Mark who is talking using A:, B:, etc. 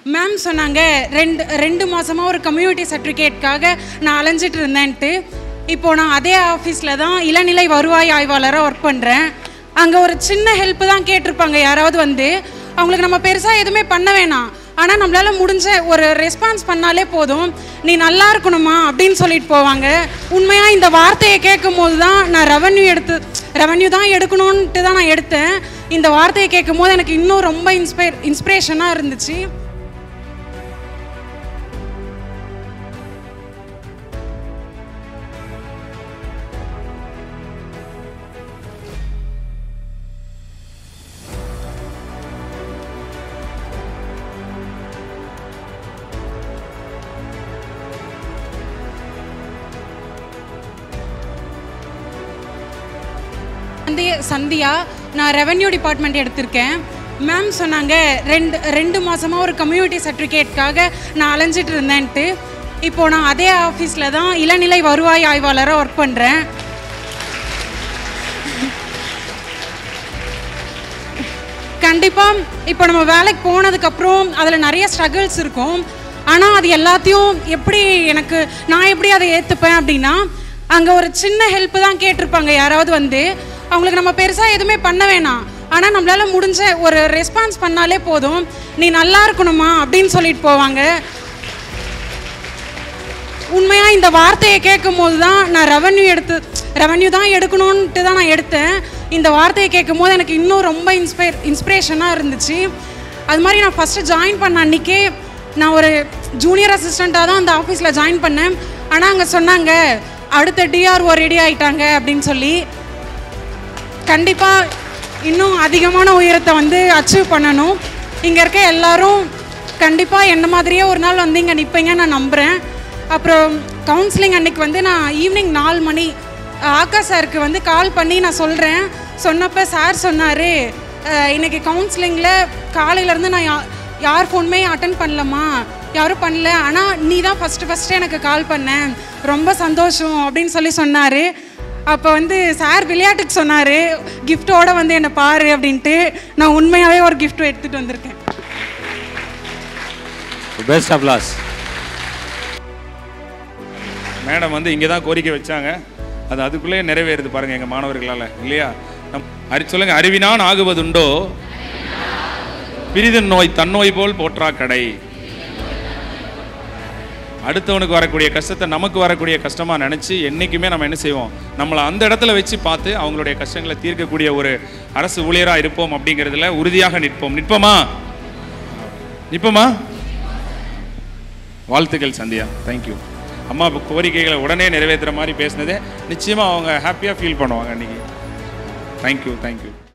A: ma'am சொன்னாங்க ரெண்டு ரெண்டு மாதமாக ஒரு கம்யூனிட்டி சர்டிஃபிகேட்காக நான் அலைஞ்சிட்டு இருந்தேன்ட்டு இப்போ நான் அதே ஆஃபீஸில் தான் இளநிலை வருவாய் ஆய்வாளராக ஒர்க் பண்ணுறேன் அங்கே ஒரு சின்ன ஹெல்ப் தான் கேட்டிருப்பாங்க யாராவது வந்து அவங்களுக்கு நம்ம பெருசாக எதுவுமே பண்ண வேணாம் ஆனால் நம்மளால முடிஞ்ச ஒரு ரெஸ்பான்ஸ் பண்ணாலே போதும் நீ நல்லா இருக்கணுமா அப்படின்னு சொல்லிட்டு போவாங்க உண்மையாக இந்த வார்த்தையை கேட்கும் போது தான் நான் ரெவன்யூ எடுத்து ரெவன்யூ தான் எடுக்கணுன்ட்டு தான் நான் எடுத்தேன் இந்த வார்த்தையை கேட்கும் போது எனக்கு இன்னும் ரொம்ப இன்ஸ்பைர் இன்ஸ்பிரேஷனாக இருந்துச்சு சந்தியா சந்தியா நான் ரெவென்யூ டிபார்ட்மெண்ட் எடுத்திருக்கேன் மேம் சொன்னாங்க ரெண்டு ரெண்டு மாதமாக ஒரு கம்யூனிட்டி சர்டிஃபிகேட்காக நான் அலைஞ்சிட்டு இருந்தேன்ட்டு இப்போ நான் அதே ஆஃபீஸில் தான் இளநிலை வருவாய் ஆய்வாளராக ஒர்க் பண்ணுறேன் கண்டிப்பாக இப்போ நம்ம வேலைக்கு போனதுக்கப்புறம் அதில் நிறைய ஸ்ட்ரகிள்ஸ் இருக்கும் ஆனால் அது எல்லாத்தையும் எப்படி எனக்கு நான் எப்படி அதை ஏற்றுப்பேன் அப்படின்னா அங்கே ஒரு சின்ன ஹெல்ப் தான் கேட்டிருப்பாங்க யாராவது வந்து அவங்களுக்கு நம்ம பெருசாக எதுவுமே பண்ண வேணாம் ஆனால் நம்மளால முடிஞ்ச ஒரு ரெஸ்பான்ஸ் பண்ணாலே போதும் நீ நல்லா இருக்கணுமா அப்படின்னு சொல்லிட்டு போவாங்க உண்மையாக இந்த வார்த்தையை கேட்கும் போது தான் நான் ரெவன்யூ எடுத்து ரெவன்யூ தான் எடுக்கணுன்ட்டு தான் நான் எடுத்தேன் இந்த வார்த்தையை கேட்கும் போது எனக்கு இன்னும் ரொம்ப இன்ஸ்பைர் இன்ஸ்பிரேஷனாக இருந்துச்சு அது மாதிரி நான் ஃபஸ்ட்டு ஜாயின் பண்ண அன்றைக்கே நான் ஒரு ஜூனியர் அசிஸ்டண்ட்டாக தான் அந்த ஆஃபீஸில் ஜாயின் பண்ணேன் ஆனால் அங்கே சொன்னாங்க அடுத்த டிஆர்ஓ ரெடி ஆயிட்டாங்க அப்படின்னு சொல்லி கண்டிப்பாக இன்னும் அதிகமான உயரத்தை வந்து அச்சீவ் பண்ணணும் இங்கே இருக்க எல்லாரும் கண்டிப்பாக என்ன மாதிரியே ஒரு நாள் வந்து இங்கே நிற்பீங்க நான் நம்புகிறேன் அப்புறம் கவுன்சிலிங் அன்னைக்கு வந்து நான் ஈவினிங் நாலு மணி ஆக்கா சாருக்கு வந்து கால் பண்ணி நான் சொல்கிறேன் சொன்னப்போ சார் சொன்னார் இன்னைக்கு கவுன்சிலிங்கில் காலையிலேருந்து நான் யா யார் ஃபோனுமே அட்டன் பண்ணலம்மா யாரும் பண்ணல ஆனால் நீ தான் ஃபஸ்ட்டு ஃபஸ்ட்டு எனக்கு கால் பண்ணேன் ரொம்ப சந்தோஷம் அப்படின்னு சொல்லி சொன்னார் அப்போ வந்து சார் விளையாட்டுக்கு சொன்னார் கிஃப்ட்டோட வந்து என்னை பாரு அப்படின்ட்டு நான் உண்மையாகவே ஒரு gift எடுத்துகிட்டு வந்திருக்கேன்
B: பெஸ்ட் ஆஃப் லாஸ்
C: மேடம் வந்து இங்கே தான் கோரிக்கை வச்சாங்க அது அதுக்குள்ளேயே நிறைவேறுது பாருங்க எங்கள் மாணவர்களால் இல்லையா நம் அறி சொல்லுங்க அறிவினான் ஆகுவதுண்டோ பிரிதன் நோய் தன்னோய் போல் போற்றா கடை அடுத்தவனுக்கு வரக்கூடிய கஷ்டத்தை நமக்கு வரக்கூடிய கஷ்டமாக நினச்சி என்றைக்குமே நம்ம என்ன செய்வோம் நம்மளை அந்த இடத்துல வச்சு பார்த்து அவங்களுடைய கஷ்டங்களை தீர்க்கக்கூடிய ஒரு அரசு ஊழியராக இருப்போம் அப்படிங்கிறதுல உறுதியாக நிற்போம் நிற்போமா நிற்போமா வாழ்த்துக்கள் சந்தியா தேங்க்யூ அம்மா இப்போ கோரிக்கைகளை உடனே நிறைவேற்றுற மாதிரி பேசினது நிச்சயமாக அவங்க ஹாப்பியாக ஃபீல் பண்ணுவாங்க அன்றைக்கி தேங்க்யூ தேங்க்யூ